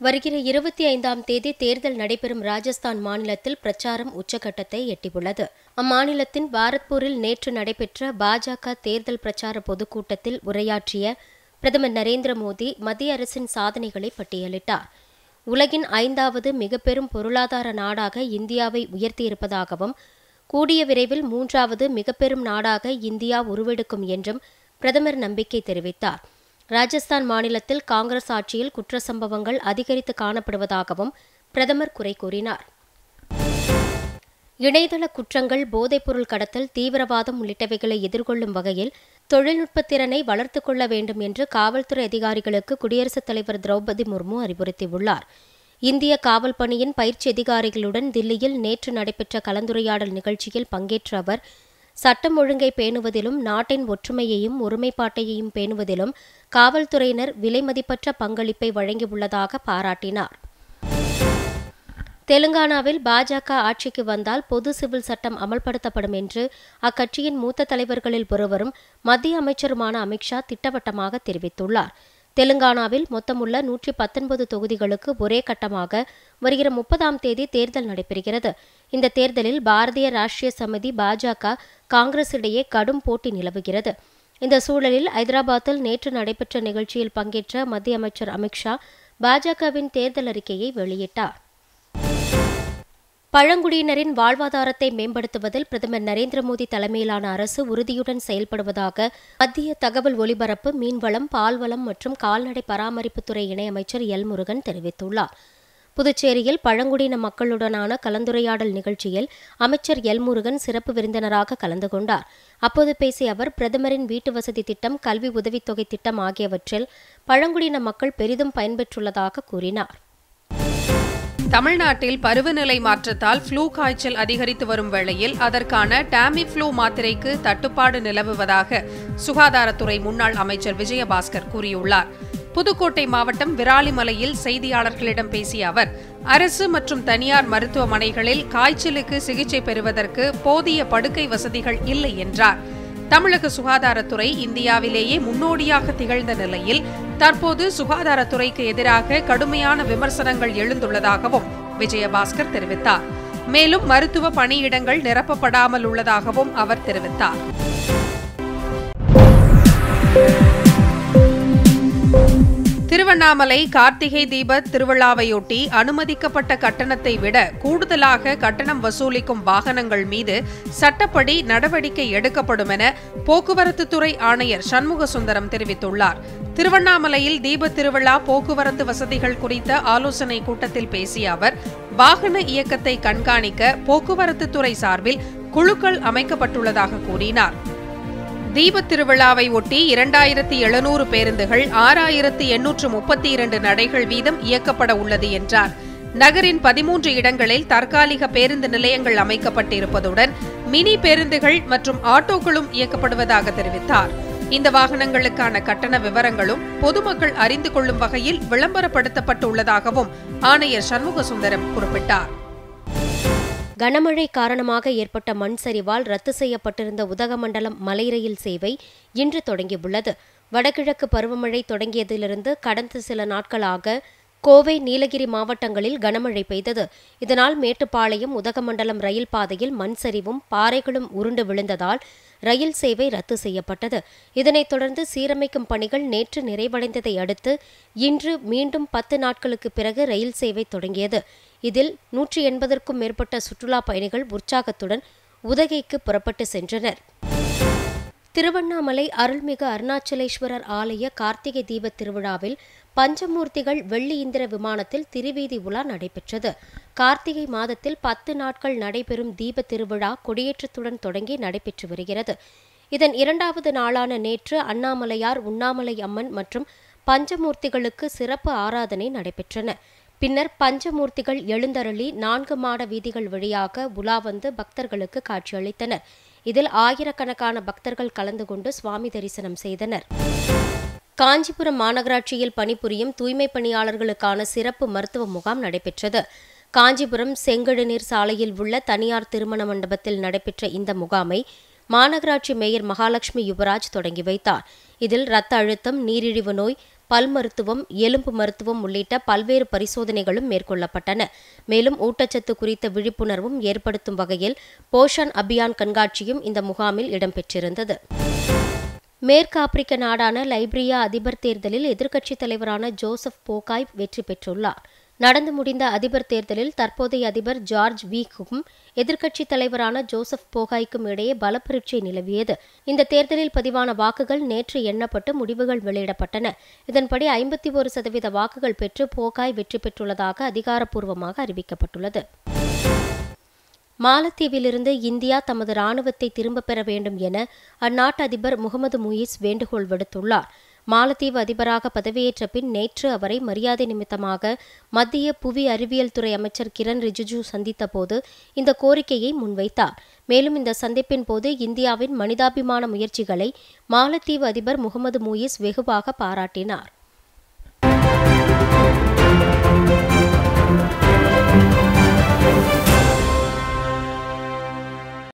வருகிற இருபத்தி ஐந்தாம் தேதி தேர்தல் நடைபெறும் ராஜஸ்தான் மாநிலத்தில் பிரச்சாரம் உச்சகட்டத்தை எட்டியுள்ளது அம்மாநிலத்தின் பாரத்பூரில் நேற்று நடைபெற்ற பாஜக தேர்தல் பிரச்சார பொதுக்கூட்டத்தில் உரையாற்றிய பிரதமர் நரேந்திர மோடி மத்திய அரசின் சாதனைகளை பட்டியலிட்டார் உலகின் ஐந்தாவது மிக பெரும் பொருளாதார நாடாக இந்தியாவை உயர்த்தியிருப்பதாகவும் கூடிய விரைவில் மூன்றாவது மிக பெரும் நாடாக இந்தியா உருவெடுக்கும் என்றும் பிரதமர் நம்பிக்கை தெரிவித்தார் ராஜஸ்தான் மாநிலத்தில் காங்கிரஸ் ஆட்சியில் குற்ற சம்பவங்கள் அதிகரித்து காணப்படுவதாகவும் பிரதமர் குறை கூறினார் இணையதள குற்றங்கள் போதைப்பொருள் கடத்தல் தீவிரவாதம் உள்ளிட்டவைகளை எதிர்கொள்ளும் வகையில் தொழில்நுட்ப திறனை வளர்த்துக் கொள்ள வேண்டும் என்று காவல்துறை அதிகாரிகளுக்கு குடியரசுத் தலைவர் திரௌபதி முர்மு அறிவுறுத்தியுள்ளார் இந்திய காவல் பணியின் பயிற்சி அதிகாரிகளுடன் தில்லியில் நேற்று நடைபெற்ற கலந்துரையாடல் நிகழ்ச்சியில் பங்கேற்ற அவர் சட்டம் ஒழுங்கை பேணுவதிலும் நாட்டின் ஒற்றுமையையும் ஒருமைப்பாட்டையும் பேணுவதிலும் காவல்துறையினர் விலைமதிப்பற்ற பங்களிப்பை வழங்கியுள்ளதாக பாராட்டினார் தெலுங்கானாவில் பாஜக ஆட்சிக்கு வந்தால் பொது சிவில் சட்டம் அமல்படுத்தப்படும் என்று அக்கட்சியின் மூத்த தலைவர்களில் ஒருவரும் மத்திய அமைச்சருமான அமித்ஷா திட்டவட்டமாக தெரிவித்துள்ளார் தெலுங்கானாவில் மொத்தமுள்ள நூற்றி பத்தொன்பது தொகுதிகளுக்கு ஒரே கட்டமாக வருகிற முப்பதாம் தேதி தேர்தல் நடைபெறுகிறது இந்த தேர்தலில் பாரதிய ராஷ்டிரிய சமிதி பாஜக காங்கிரஸ் இடையே கடும் போட்டி நிலவுகிறது இந்த சூழலில் ஐதராபாத்தில் நேற்று நடைபெற்ற நிகழ்ச்சியில் பங்கேற்ற மத்திய அமைச்சர் அமித்ஷா பாஜகவின் தேர்தல் அறிக்கையை வெளியிட்டார் பழங்குடியினரின் வாழ்வாதாரத்தை மேம்படுத்துவதில் பிரதமர் நரேந்திர மோடி தலைமையிலான அரசு உறுதியுடன் செயல்படுவதாக மத்திய தகவல் ஒலிபரப்பு மீன்வளம் பால்வளம் மற்றும் கால்நடை பராமரிப்புத்துறை இணையமைச்சர் எல் முருகன் தெரிவித்துள்ளார் புதுச்சேரியில் பழங்குடியின மக்களுடனான கலந்துரையாடல் நிகழ்ச்சியில் அமைச்சர் எல் முருகன் சிறப்பு விருந்தினராக கலந்து கொண்டார் அப்போது பேசிய அவர் பிரதமரின் வீட்டு வசதி திட்டம் கல்வி உதவித்தொகை திட்டம் ஆகியவற்றில் பழங்குடியின மக்கள் பெரிதும் பயன்பெற்றுள்ளதாக கூறினார் தமிழ்நாட்டில் பருவநிலை மாற்றத்தால் ஃப்ளூ காய்ச்சல் அதிகரித்து வரும் வேளையில் அதற்கான டாமி ஃப்ளூ மாத்திரைக்கு தட்டுப்பாடு நிலவுவதாக சுகாதாரத்துறை முன்னாள் அமைச்சர் விஜயபாஸ்கர் கூறியுள்ளார் புதுக்கோட்டை மாவட்டம் விராலிமலையில் செய்தியாளர்களிடம் பேசிய அவர் அரசு மற்றும் தனியார் மருத்துவமனைகளில் காய்ச்சலுக்கு சிகிச்சை பெறுவதற்கு போதிய படுக்கை வசதிகள் இல்லை என்றார் தமிழக சுகாதாரத்துறை இந்தியாவிலேயே முன்னோடியாக திகழ்ந்த நிலையில் தற்போது சுகாதாரத்துறைக்கு எதிராக கடுமையான விமர்சனங்கள் எழுந்துள்ளதாகவும் விஜயபாஸ்கர் தெரிவித்தார் மேலும் மருத்துவ பணியிடங்கள் நிரப்பப்படாமல் உள்ளதாகவும் அவர் தெரிவித்தார் திருவண்ணாமலை கார்த்திகை தீப திருவிழாவையொட்டி அனுமதிக்கப்பட்ட கட்டணத்தை விட கூடுதலாக கட்டணம் வசூலிக்கும் வாகனங்கள் மீது சட்டப்படி நடவடிக்கை எடுக்கப்படும் என போக்குவரத்துத்துறை ஆணையர் சண்முக சுந்தரம் தெரிவித்துள்ளார் திருவண்ணாமலையில் தீப திருவிழா போக்குவரத்து வசதிகள் குறித்த ஆலோசனை கூட்டத்தில் பேசிய அவர் வாகன இயக்கத்தை கண்காணிக்க போக்குவரத்துத்துறை சார்பில் குழுக்கள் அமைக்கப்பட்டுள்ளதாக கூறினார் தீபத் திருவிழாவை ஒட்டி இரண்டாயிரத்தி எழுநூறு பேருந்துகள் ஆறாயிரத்தி எண்ணூற்று முப்பத்தி இரண்டு நடைகள் வீதம் இயக்கப்பட உள்ளது என்றார் நகரின் பதிமூன்று இடங்களில் தற்காலிக பேருந்து நிலையங்கள் அமைக்கப்பட்டிருப்பதுடன் மினி பேருந்துகள் மற்றும் ஆட்டோக்களும் இயக்கப்படுவதாக தெரிவித்தார் இந்த வாகனங்களுக்கான கட்டண விவரங்களும் பொதுமக்கள் அறிந்து கொள்ளும் வகையில் விளம்பரப்படுத்தப்பட்டுள்ளதாகவும் ஆணையர் சண்முக சுந்தரம் குறிப்பிட்டார் கனமழை காரணமாக ஏற்பட்ட மண் சரிவால் ரத்து செய்யப்பட்டிருந்த உதகமண்டலம் மலை ரயில் சேவை இன்று தொடங்கியுள்ளது வடகிழக்கு பருவமழை தொடங்கியதிலிருந்து கடந்த சில நாட்களாக கோவை நீலகிரி மாவட்டங்களில் கனமழை பெய்தது இதனால் மேட்டுப்பாளையம் உதகமண்டலம் ரயில் பாதையில் மண் சரிவும் பாறைகளும் உருண்டு விழுந்ததால் ரயில் சேவை ரத்து செய்யப்பட்டது இதனைத் தொடர்ந்து சீரமைக்கும் பணிகள் நேற்று நிறைவடைந்ததை அடுத்து இன்று மீண்டும் பத்து நாட்களுக்கு பிறகு ரயில் சேவை தொடங்கியது இதில் நூற்றி எண்பதற்கும் மேற்பட்ட சுற்றுலா பயணிகள் உற்சாகத்துடன் உதகைக்கு புறப்பட்டு சென்றனர் திருவண்ணாமலை அருள்மிகு அருணாச்சலேஸ்வரர் ஆலய கார்த்திகை தீப திருவிழாவில் பஞ்சமூர்த்திகள் வெள்ளி இந்திர விமானத்தில் திருவீதி உலா நடைபெற்றது கார்த்திகை மாதத்தில் பத்து நாட்கள் நடைபெறும் தீப திருவிழா கொடியேற்றத்துடன் தொடங்கி நடைபெற்று வருகிறது இதன் இரண்டாவது நாளான நேற்று அண்ணாமலையார் உண்ணாமலை அம்மன் மற்றும் பஞ்சமூர்த்திகளுக்கு சிறப்பு ஆராதனை நடைபெற்றன பின்னர் பஞ்சமூர்த்திகள் எழுந்தருளி நான்கு மாட வீதிகள் வழியாக உலா வந்து பக்தர்களுக்கு காட்சியளித்தனர் இதில் ஆயிரக்கணக்கான பக்தர்கள் கலந்து கொண்டு சுவாமி தரிசனம் செய்தனர் காஞ்சிபுரம் மாநகராட்சியில் பணிபுரியும் தூய்மை பணியாளர்களுக்கான சிறப்பு மருத்துவ முகாம் நடைபெற்றது காஞ்சிபுரம் செங்கழுநீர் சாலையில் உள்ள தனியார் திருமண மண்டபத்தில் நடைபெற்ற இந்த முகாமை மாநகராட்சி மேயர் மகாலட்சுமி யுவராஜ் தொடங்கி வைத்தார் இதில் இரத்த அழுத்தம் நீரிழிவு நோய் பல் மருத்துவம் எலும்பு மருத்துவம் உள்ளிட்ட பல்வேறு பரிசோதனைகளும் மேற்கொள்ளப்பட்டன மேலும் ஊட்டச்சத்து குறித்த விழிப்புணர்வும் ஏற்படுத்தும் வகையில் போஷன் அபியான் கண்காட்சியும் இந்த முகாமில் இடம்பெற்றிருந்தது மேற்கு ஆப்பிரிக்க நாடான லைப்ரியா அதிபர் தேர்தலில் எதிர்க்கட்சித் தலைவரான ஜோசப் போகாய் வெற்றி பெற்றுள்ளார் நடந்து முடிந்த அதிபர் தேர்தலில் தற்போதைய அதிபர் ஜார்ஜ் வீக்கும் எதிர்க்கட்சித் தலைவரான ஜோசப் போகாய்க்கும் இடையே பலப்பரீட்சை நிலவியது இந்த தேர்தலில் பதிவான வாக்குகள் நேற்று எண்ணப்பட்டு முடிவுகள் வெளியிடப்பட்டன இதன்படி ஐம்பத்தி ஒரு சதவீத வாக்குகள் பெற்று போகாய் வெற்றி பெற்றுள்ளதாக அதிகாரப்பூர்வமாக அறிவிக்கப்பட்டுள்ளது மாலத்தீவிலிருந்து இந்தியா தமது ராணுவத்தை திரும்பப் பெற வேண்டும் என அந்நாட்டு அதிபர் முகமது முயிஸ் வேண்டுகோள் விடுத்துள்ளார் மாலத்தீவு அதிபராக பதவியேற்ற பின் நேற்று அவரை மரியாதை நிமித்தமாக மத்திய புவி அறிவியல் துறை அமைச்சர் கிரண் ரிஜிஜு சந்தித்த போது இந்த கோரிக்கையை முன்வைத்தார் மேலும் இந்த சந்திப்பின் போது இந்தியாவின் மனிதாபிமான முயற்சிகளை மாலத்தீவு அதிபர் முகமது முயிஸ் வெகுவாக பாராட்டினார்